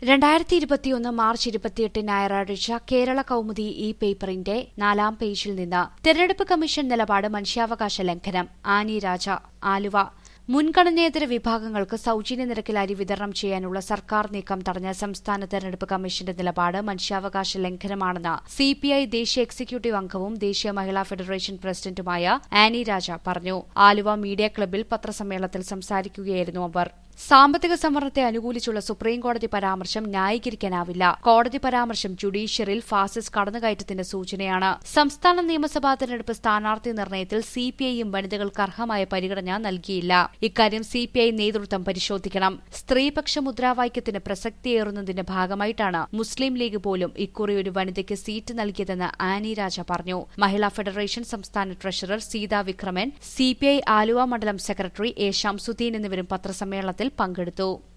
രണ്ടായിരത്തി ഇരുപത്തിയൊന്ന് മാർച്ച് ഇരുപത്തിയെട്ട് ഞായറാഴ്ച കേരള കൌമുദി ഈ പേപ്പറിന്റെ നാലാം പേജിൽ നിന്ന് തെരഞ്ഞെടുപ്പ് കമ്മീഷൻ നിലപാട് മനുഷ്യാവകാശ ലംഘനം ആനി രാജ ആലുവ മുൻഗണനേതര വിഭാഗങ്ങൾക്ക് സൌജന്യ നിരക്കിൽ അരി വിതരണം ചെയ്യാനുള്ള സർക്കാർ നീക്കം തടഞ്ഞ സംസ്ഥാന തെരഞ്ഞെടുപ്പ് കമ്മീഷന്റെ നിലപാട് മനുഷ്യാവകാശ ലംഘനമാണെന്ന് സിപിഐ ദേശീയ എക്സിക്യൂട്ടീവ് അംഗവും ദേശീയ മഹിളാ ഫെഡറേഷൻ പ്രസിഡന്റുമായ ആനി രാജ പറഞ്ഞു ആലുവ മീഡിയ ക്ലബ്ബിൽ പത്രസമ്മേളനത്തിൽ സംസാരിക്കുകയായിരുന്നു അവർ സാമ്പത്തിക സംവരണത്തെ അനുകൂലിച്ചുള്ള സുപ്രീംകോടതി പരാമർശം ന്യായീകരിക്കാനാവില്ല കോടതി പരാമർശം ജുഡീഷ്യറിൽ ഫാസിസ്റ്റ് കടന്നുകയറ്റത്തിന്റെ സൂചനയാണ് സംസ്ഥാന നിയമസഭാ തെരഞ്ഞെടുപ്പ് സ്ഥാനാർത്ഥി നിർണയത്തിൽ സിപിഐയും വനിതകൾക്ക് അർഹമായ പരിഗണന നൽകിയില്ല ഇക്കാര്യം സിപിഐ നേതൃത്വം പരിശോധിക്കണം സ്ത്രീപക്ഷ മുദ്രാവാക്യത്തിന് പ്രസക്തിയേറുന്നതിന്റെ ഭാഗമായിട്ടാണ് മുസ്ലിം ലീഗ് പോലും ഇക്കുറി ഒരു വനിതയ്ക്ക് സീറ്റ് നൽകിയതെന്ന് ആനി രാജ പറഞ്ഞു മഹിളാ ഫെഡറേഷൻ സംസ്ഥാന ട്രഷറർ സീതാ വിക്രമൻ സിപിഐ ആലുവ മണ്ഡലം സെക്രട്ടറി എ ഷംസുദ്ദീൻ എന്നിവരും പത്രസമ്മേളനത്തിൽ പങ്കെടുത്തു